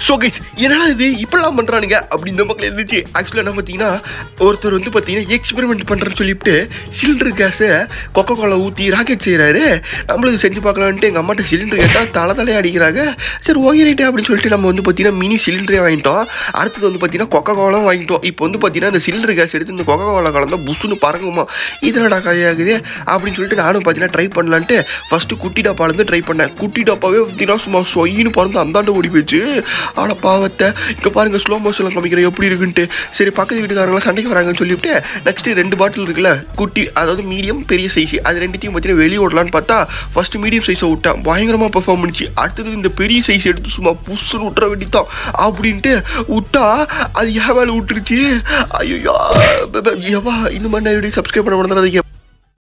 so guys என்னடா இது இப்படிலாம் பண்ணுறானுங்க அப்படின்னு மக்கள் இருந்துச்சு ஆக்சுவலாக என்ன பார்த்தீங்கன்னா ஒருத்தர் வந்து பார்த்தீங்கன்னா எக்ஸ்பெரிமெண்ட் பண்ணுறேன்னு சொல்லிவிட்டு சிலிண்டர் கேஸை கொக்கோ கோலா ஊற்றி ராக்கெட் செய்கிறாரு நம்மளுக்கு செஞ்சு பார்க்கலான்ட்டு எங்கள் அம்மாட்ட சிலிண்டர் கேட்டால் தலை தலையாக அடிக்கிறாங்க சரி ஓகே ரைட்டு அப்படின்னு சொல்லிட்டு நம்ம வந்து பார்த்தீங்கன்னா மினி சிலிண்டரே வாங்கிட்டோம் அடுத்தது வந்து பார்த்தீங்கன்னா கொக்கோ கோலாம் வாங்கிட்டோம் இப்போ வந்து பார்த்தீங்கன்னா இந்த சிலிண்டர் கேஸ் எடுத்து இந்த கொக்கோ கோலா கலந்தா புஷ்ஷுன்னு பறங்குமா இதனடா கதையாகுது அப்படின்னு சொல்லிட்டு நானும் பார்த்தீங்கன்னா ட்ரை பண்ணலான்ட்டு ஃபஸ்ட்டு குட்டி டப்பாலேருந்து ட்ரை பண்ணேன் குட்டி டப்பாவே பார்த்தீங்கன்னா சும்மா சொயின்னு பறந்து அந்தாண்ட ஓடி போயிடுச்சு ஆனால் பாவத்தை இங்கே பாருங்கள் ஸ்லோ மோஷனில் காமிக்கிறேன் எப்படி இருக்குன்ட்டு சரி பக்கத்து வீட்டுக்காரங்களாம் சண்டைக்கு வராங்கன்னு சொல்லிவிட்டு நெக்ஸ்ட்டு ரெண்டு பாட்டில் இருக்குல்ல குட்டி அதாவது மீடியம் பெரிய சைஸ் அது ரெண்டுத்தையும் பார்த்தீங்கன்னா வெளியே விடலான்னு பார்த்தா ஃபஸ்ட்டு மீடியம் சைஸை விட்டேன் பயங்கரமாக பெர்ஃபார்ம் பண்ணிச்சு அடுத்தது இந்த பெரிய சைஸ் எடுத்து சும்மா புஷ்ஷுன்னு விட்டுற வேண்டித்தான் அப்படின்ட்டு விட்டா அது ஏன் மேலே விட்டுருச்சு ஐயோ ஏவா இந்த மாதிரி நான் எப்படி சப்ஸ்கிரைப் பண்ண முடியாது